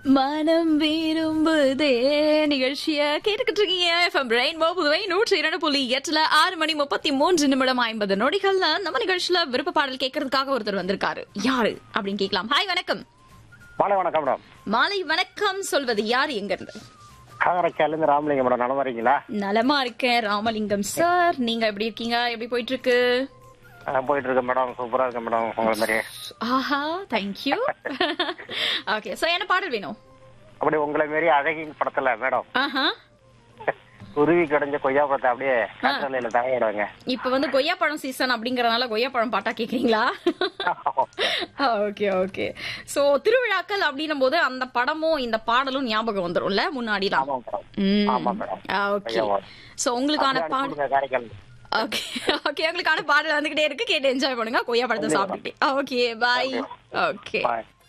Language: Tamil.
மனம் விரும்புதே நிகழ்ச்சிய கேட்டுக்கிட்டு இருக்கீங்க எஃப்எம் ரெயின்போ புதுவை நூற்றி இரண்டு புள்ளி எட்டுல ஆறு மணி முப்பத்தி மூன்று நிமிடம் ஐம்பது நொடிகள்ல நம்ம நிகழ்ச்சியில விருப்ப பாடல் கேட்கறதுக்காக ஒருத்தர் வந்திருக்காரு யாரு அப்படின்னு கேட்கலாம் ஹாய் வணக்கம் மாலை வணக்கம் மேடம் மாலை வணக்கம் சொல்வது யார் எங்க இருந்து காங்கரைக்கால இருந்து ராமலிங்கம் மேடம் நலமா இருக்கீங்களா நலமா இருக்கேன் ராமலிங்கம் சார் நீங்க எப்படி இருக்கீங்க எப்படி போயிட்டு இருக்கு ஆ, போயிட்டு இருக்கேன் மேடம் சூப்பரா இருக்கேன் மேடம் உங்களை மாதிரி ஆஹா தேங்க்யூ ஓகே சோ என்ன பாடல் வேணும் அப்படி உங்களை மாரி அழகின் படத்துல மேடம் ஆஹா குருவி கடைஞ்ச கொய்யா பழத்தை அப்படியே காற்றலையில தகையிடுவாங்க இப்ப வந்து கொய்யா பழம் சீசன் அப்படிங்கறதுனால கொய்யா பழம் பாட்டா கேக்குறீங்களா ஓகே ஓகே சோ திருவிழாக்கள் அப்படின்னும் போது அந்த படமும் இந்த பாடலும் ஞாபகம் வந்துரும்ல முன்னாடிலாம் ஆமா மேடம் ம். ஆமா மேடம் ஓகே ஐயா, சோ உங்களுக்கான அப்படியே பாடல் அனுப்பிவிடுங்க காரைக்கால் ஓகே ஓகே உங்களுக்கான பாடல் வந்துகிட்டே இருக்கு கேட்டு என்ஜாய் பண்ணுங்க கொய்யா பழத்தை சாப்பிட்டுட்டு ஓகே பாய் ஓகே பாய்